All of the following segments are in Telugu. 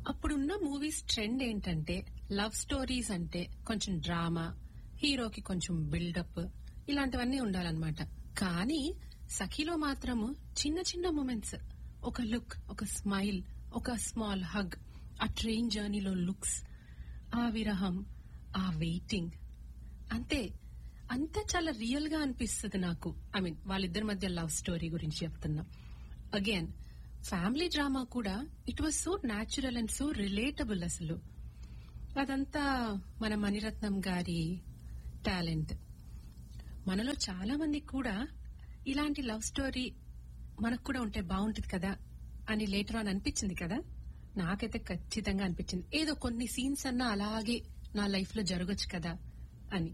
అప్పుడున్న మూవీస్ ట్రెండ్ ఏంటంటే లవ్ స్టోరీస్ అంటే కొంచెం డ్రామా హీరోకి కొంచెం బిల్డప్ ఇలాంటివన్నీ ఉండాలన్నమాట కానీ సఖీలో మాత్రము చిన్న చిన్న మూమెంట్స్ ఒక లుక్ ఒక స్మైల్ ఒక స్మాల్ హగ్ ఆ ట్రైన్ జర్నీలో లుక్స్ ఆ విరహం ఆ వెయిటింగ్ అంతే అంతా చాలా రియల్ గా అనిపిస్తుంది నాకు ఐ మీన్ వాళ్ళిద్దరి మధ్య లవ్ స్టోరీ గురించి చెప్తున్నా అగైన్ ఫ్యామిలీ డ్రామా కూడా it was so natural and so relatable అసలు అదంతా మన మణిరత్నం గారి టాలెంట్ మనలో చాలా మందికి కూడా ఇలాంటి లవ్ స్టోరీ మనకు కూడా ఉంటే బాగుంటుంది కదా అని లేటర్ ఆన్ అనిపించింది కదా నాకైతే ఖచ్చితంగా అనిపించింది ఏదో కొన్ని సీన్స్ అన్నా అలాగే నా లైఫ్ లో జరగచ్చు కదా అని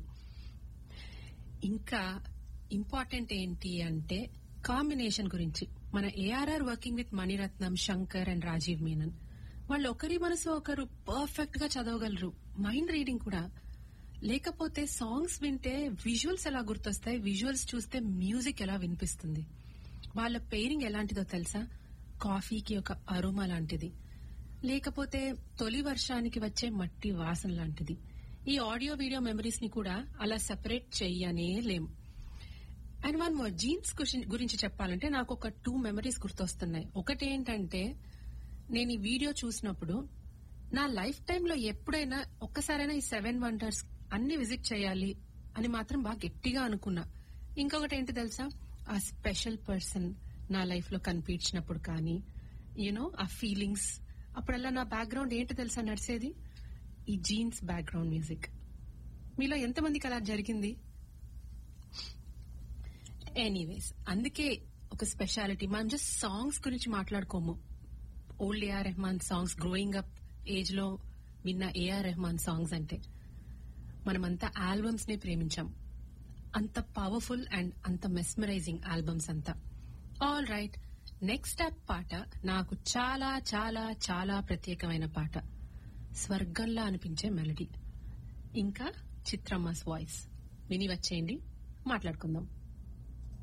ఇంకా ఇంపార్టెంట్ ఏంటి అంటే కాంబినేషన్ గురించి మన ARR working with Mani Ratnam Shankar and Rajiv Menon వాళ్ళు ఒకరి మనసు ఒకరు పర్ఫెక్ట్ గా చదవగలరు మైండ్ రీడింగ్ కూడా లేకపోతే సాంగ్స్ వింటే విజువల్స్ ఎలా గుర్తొస్తాయి విజువల్స్ చూస్తే మ్యూజిక్ ఎలా వినిపిస్తుంది వాళ్ళ పెయిరింగ్ ఎలాంటిదో తెలుసా కాఫీకి ఒక అరుమ లాంటిది లేకపోతే తొలి వర్షానికి వచ్చే మట్టి వాసన లాంటిది ఈ ఆడియో వీడియో మెమరీస్ ని కూడా అలా సెపరేట్ చెయ్యనే లేం అండ్ వన్ మోర్ జీన్స్ గురించి చెప్పాలంటే నాకు ఒక టూ మెమరీస్ గుర్తొస్తున్నాయి ఒకటి ఏంటంటే నేను ఈ వీడియో చూసినప్పుడు నా లైఫ్ టైంలో ఎప్పుడైనా ఒక్కసారైనా ఈ సెవెన్ వండర్స్ అన్ని విజిట్ చేయాలి అని మాత్రం బాగా గట్టిగా అనుకున్నా ఇంకొకటి ఏంటి తెలుసా ఆ స్పెషల్ పర్సన్ నా లైఫ్ లో కనిపించినప్పుడు కానీ యూనో ఆ ఫీలింగ్స్ అప్పుడల్లా నా బ్యాక్గ్రౌండ్ ఏంటి తెలుసా నడిచేది ఈ జీన్స్ బ్యాక్గ్రౌండ్ మ్యూజిక్ మీలో ఎంతమందికి అలా జరిగింది ఎనీవేస్ అందుకే ఒక స్పెషాలిటీ మనం జస్ట్ సాంగ్స్ గురించి మాట్లాడుకోము old AR Rahman songs growing up age లో విన్న ఏఆర్ రెహమాన్ సాంగ్స్ అంటే మనమంతా ఆల్బమ్స్ నే ప్రేమించాం అంత పవర్ఫుల్ అండ్ అంత మెస్మరైజింగ్ ఆల్బమ్స్ అంతా ఆల్ రైట్ నెక్స్ట్ అప్ పాట నాకు చాలా చాలా చాలా ప్రత్యేకమైన పాట స్వర్గంలా అనిపించే మెలడీ ఇంకా చిత్రమ్మస్ వాయిస్ విని వచ్చేయండి మాట్లాడుకుందాం